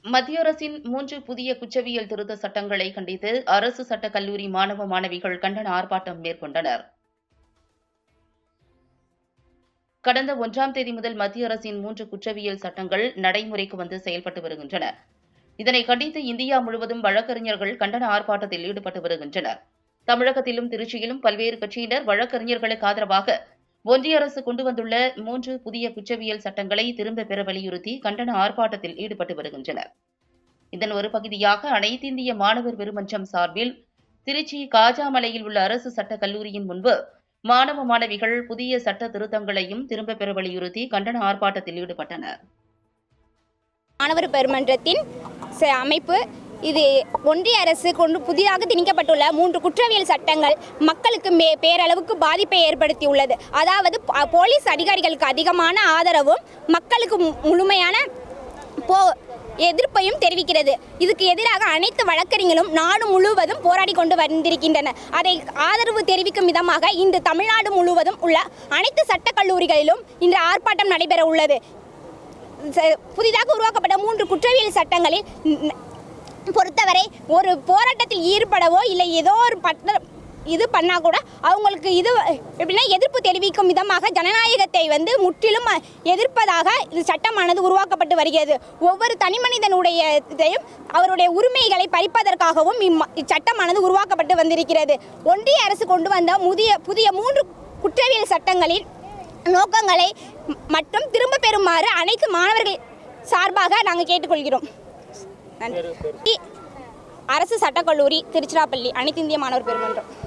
மத்திய அரசின் மூன்று புதிய குற்றவியல் திருத்த சட்டங்களை கண்டித்து அரசு சட்டக் கல்லூரி மாணவ மாணவிகள் கண்டன ஆர்ப்பாட்டம் மேற்கொண்டனர் கடந்த ஒன்றாம் தேதி முதல் மத்திய அரசின் மூன்று குற்றவியல் சட்டங்கள் நடைமுறைக்கு வந்து செயல்பட்டு வருகின்றன இதனை கண்டித்து இந்தியா முழுவதும் வழக்கறிஞர்கள் கண்டன ஆர்ப்பாட்டத்தில் ஈடுபட்டு வருகின்றனர் தமிழகத்திலும் திருச்சியிலும் பல்வேறு கட்சியினர் வழக்கறிஞர்களுக்கு ஆதரவாக ஒன்றிய அரசு கொண்டு வந்துள்ள மூன்று புதிய குற்றவியல் சட்டங்களை திரும்பப் பெற வலியுறுத்தி கண்டன ஆர்ப்பாட்டத்தில் ஈடுபட்டு வருகின்றனர் இதன் ஒரு பகுதியாக அனைத்திந்திய மாணவர் பெருமன்றம் சார்பில் திருச்சி காஜாமலையில் உள்ள அரசு சட்டக் கல்லூரியின் முன்பு மாணவ மாணவிகள் புதிய சட்ட திருத்தங்களையும் திரும்பப் பெற வலியுறுத்தி கண்டன ஆர்ப்பாட்டத்தில் ஈடுபட்டனர் மாணவர் பெருமன்றத்தின் ச- அமைப்பு இது ஒன்றிய அரசு கொண்டு புதிதாக திணிக்கப்பட்டுள்ள மூன்று குற்றவியல் சட்டங்கள் மக்களுக்கு மே பேரளவுக்கு பாதிப்பை ஏற்படுத்தியுள்ளது அதாவது ப- போலீஸ் அதிகாரிகளுக்கு அதிகமான ஆதரவும் மக்களுக்கு மு- முழுமையான போ எதிர்ப்பையும் தெரிவிக்கிறது இதுக்கு எதிராக அனைத்து வழக்கறிஞர்களும் நாடு முழுவதும் போராடி கொண்டு வந்திருக்கின்றனர் அதை ஆதரவு தெரிவிக்கும் விதமாக இன்று தமிழ்நாடு முழுவதும் உள்ள அனைத்து சட்டக் கல்லூரிகளிலும் இன்று ஆர்ப்பாட்டம் நடைபெற உள்ளது ச- புதிதாக உருவாக்கப்பட்ட மூன்று குற்றவியல் சட்டங்களில் ந- பொறுத்தவரை ஒரு போராட்டத்தில் ஈடுபடவோ இல்லை ஏதோ ஒரு பட்ட இது பண்ணால் கூட அவங்களுக்கு இது எப்படின்னா எதிர்ப்பு தெரிவிக்கும் விதமாக ஜனநாயகத்தை வந்து முற்றிலும் எதிர்ப்பதாக இது சட்டமானது உருவாக்கப்பட்டு வருகிறது ஒவ்வொரு தனி மனிதனுடைய இதையும் அவருடைய உரிமைகளை பறிப்பதற்காகவும் இம்ம- இச்சட்டமானது உருவாக்கப்பட்டு வந்திருக்கிறது ஒன்றிய அரசு கொண்டு வந்த முதிய புதிய மூன்று குற்றவியல் சட்டங்களின் நோக்கங்களை ம- மற்றும் திரும்ப பெறுமாறு அனைத்து மாணவர்கள் சார்பாக நாங்கள் கேட்டுக்கொள்கிறோம் நன்றி அரசு சட்டக்கல்லூரி திருச்சிராப்பள்ளி அனைத்து இந்திய மாணவர் பெருமன்றம்